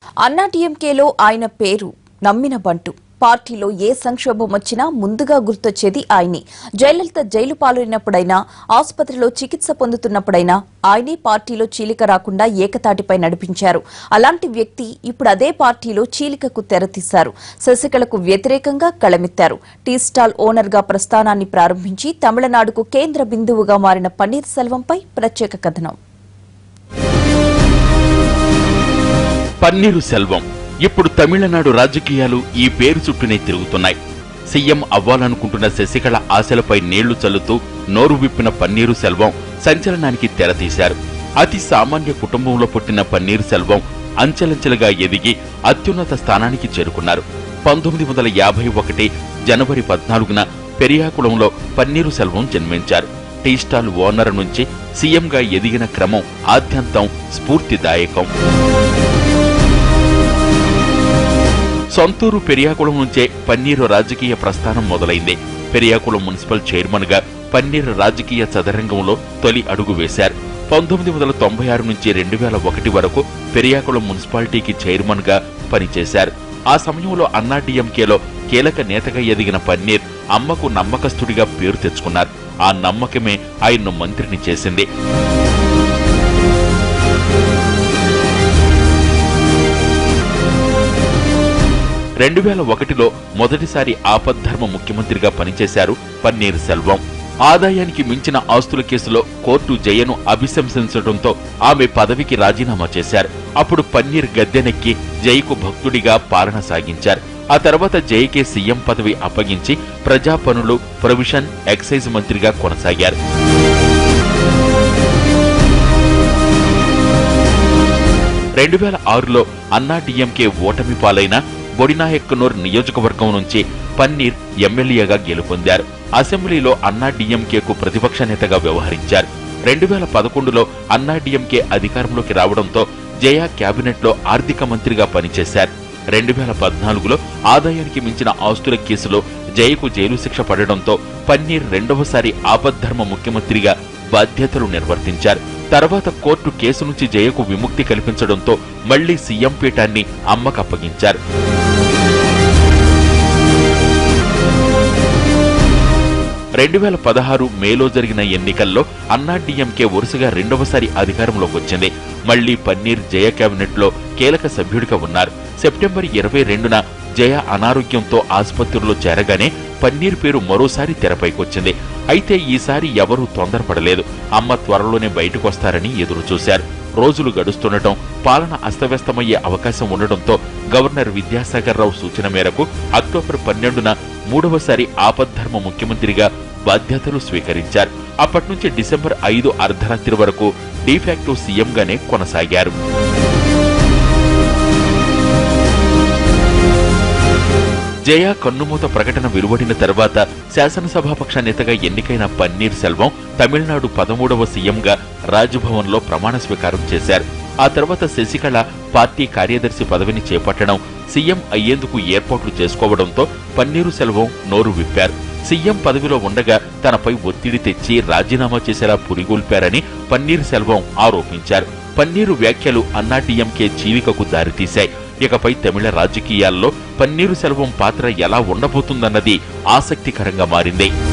అన్నా డీఎంకేలో ఆయన పేరు నమ్మిన బంటు పార్టీలో ఏ సంక్షోభం వచ్చినా ముందుగా గుర్తొచ్చేది ఆయనే జయలలిత జైలు పాలైనప్పుడైనా ఆసుపత్రిలో చికిత్స పొందుతున్నప్పుడైనా ఆయనే పార్టీలో చీలిక రాకుండా ఏకతాటిపై నడిపించారు అలాంటి వ్యక్తి ఇప్పుడు అదే పార్టీలో చీలికకు తెరతీశారు శశికళకు వ్యతిరేకంగా కళమెత్తారు టీ స్టాల్ ఓనర్ గా ప్రస్థానాన్ని ప్రారంభించి తమిళనాడుకు కేంద్ర బిందువుగా మారిన పన్నీర్ సెల్వంపై ప్రత్యేక కథనం పన్నీరు సెల్వం ఇప్పుడు తమిళనాడు రాజకీయాలు ఈ పేరు చుట్టూనే తిరుగుతున్నాయి సీఎం అవ్వాలనుకుంటున్న శశికళ ఆశలపై నీళ్లు చల్లుతూ నోరు విప్పిన పన్నీరు సెల్వం సంచలనానికి తెరతీశారు అతి సామాన్య కుటుంబంలో పుట్టిన పన్నీరు సెల్వం అంచెలంచెలుగా ఎదిగి అత్యున్నత స్థానానికి చేరుకున్నారు పంతొమ్మిది వందల యాభై ఒకటి జనవరి పద్నాలుగున పెరియాకుళంలో పన్నీరు సెల్వం జన్మించారు టీ స్టాల్ ఓనర్ నుంచి సీఎంగా ఎదిగిన క్రమం ఆద్యంతం స్ఫూర్తిదాయకం సొంతూరు పెరియాకుళం నుంచే పన్నీరు రాజకీయ ప్రస్థానం మొదలైంది పెరియాకుళం మున్సిపల్ చైర్మన్ గా పన్నీరు రాజకీయ చదరంగంలో తొలి అడుగు వేశారు పంతొమ్మిది వందల తొంభై ఆరు నుంచి రెండు వేల ఒకటి వరకు పెరియాకుళం మున్సిపాలిటీకి చైర్మన్ గా పనిచేశారు ఆ సమయంలో అన్నా డిఎంకేలో కీలక నేతగా ఎదిగిన పన్నీర్ అమ్మకు నమ్మకస్తుడిగా పేరు తెచ్చుకున్నారు ఆ నమ్మకమే ఆయన్ను మంత్రిని చేసింది రెండు వేల ఒకటిలో మొదటిసారి ఆపద్ధర్మ ముఖ్యమంత్రిగా పనిచేశారు పన్నీర్ సెల్వం ఆదాయానికి మించిన ఆస్తుల కేసులో కోర్టు జయను అభిశంసించడంతో ఆమె పదవికి రాజీనామా చేశారు అప్పుడు పన్నీర్ గద్దెనెక్కి జయకు భక్తుడిగా పాలన సాగించారు ఆ తర్వాత జయకే సీఎం పదవి అప్పగించి ప్రజా పనులు ప్రొవిషన్ ఎక్సైజ్ మంత్రిగా కొనసాగారు రెండు వేల ఆరులో అన్నా డిఎంకే ఓటమి పాలైన బొడినాయక్కనూర్ నియోజకవర్గం నుంచి పన్నీర్ ఎమ్మెల్యేగా గెలుపొందారు అసెంబ్లీలో అన్నా డిఎంకేకు ప్రతిపక్ష నేతగా వ్యవహరించారు రెండు వేల పదకొండులో అన్నా డిఎంకే అధికారంలోకి రావడంతో జయ కేబినెట్లో ఆర్థిక మంత్రిగా పనిచేశారు రెండు వేల పద్నాలుగులో ఆదాయానికి మించిన ఆస్తుల కేసులో జయకు జైలు శిక్ష పడడంతో పన్నీర్ రెండవసారి ఆపద్ధర్మ ముఖ్యమంత్రిగా బాధ్యతలు నిర్వర్తించారు తర్వాత కోర్టు కేసు నుంచి జయకు విముక్తి కల్పించడంతో మళ్లీ సీఎం పీఠాన్ని అమ్మకప్పగించారు రెండు వేల పదహారు మేలో జరిగిన ఎన్నికల్లో అన్నా డిఎంకే వరుసగా రెండవసారి అధికారంలోకి వచ్చింది మళ్లీ పన్నీర్ జయ కేబినెట్ లో కీలక సభ్యుడిగా ఉన్నారు సెప్టెంబర్ ఇరవై రెండున జయ అనారోగ్యంతో ఆసుపత్రిలో చేరగానే పన్నీర్ పేరు మరోసారి తెరపైకొచ్చింది అయితే ఈసారి ఎవరూ తొందరపడలేదు అమ్మ త్వరలోనే బయటకొస్తారని ఎదురు చూశారు రోజులు గడుస్తుండటం పాలన అస్తవ్యస్తమయ్యే అవకాశం ఉండడంతో గవర్నర్ విద్యాసాగర్ రావు సూచన మేరకు అక్టోబర్ పన్నెండున మూడవసారి ఆపద్ధర్మ ముఖ్యమంత్రిగా బాధ్యతలు స్వీకరించారు అప్పటి నుంచి డిసెంబర్ ఐదు అర్ధరాత్రి వరకు డిఫాక్టో సీఎంగానే కొనసాగారు జయ కన్నుమూత ప్రకటన వెలువడిన తర్వాత శాసనసభాపక్ష నేతగా ఎన్నికైన పన్నీర్ సెల్వం తమిళనాడు పదమూడవ సీఎంగా రాజ్భవన్లో ప్రమాణ స్వీకారం చేశారు ఆ తర్వాత శశికళ పార్టీ కార్యదర్శి పదవిని చేపట్టడం సీఎం అయ్యేందుకు ఏర్పాట్లు చేసుకోవడంతో పన్నీరు సెల్వం నోరు విప్పారు సీఎం పదవిలో ఉండగా తనపై ఒత్తిడి తెచ్చి రాజీనామా చేసేలా పురిగొల్పారని పన్నీర్ సెల్వం ఆరోపించారు పన్నీరు వ్యాఖ్యలు అన్నా డిఎంకే జీవికకు దారితీశాయి ఇకపై తమిళ రాజకీయాల్లో పన్నీరు సెల్వం పాత్ర ఎలా ఉండబోతుందన్నది ఆసక్తికరంగా మారింది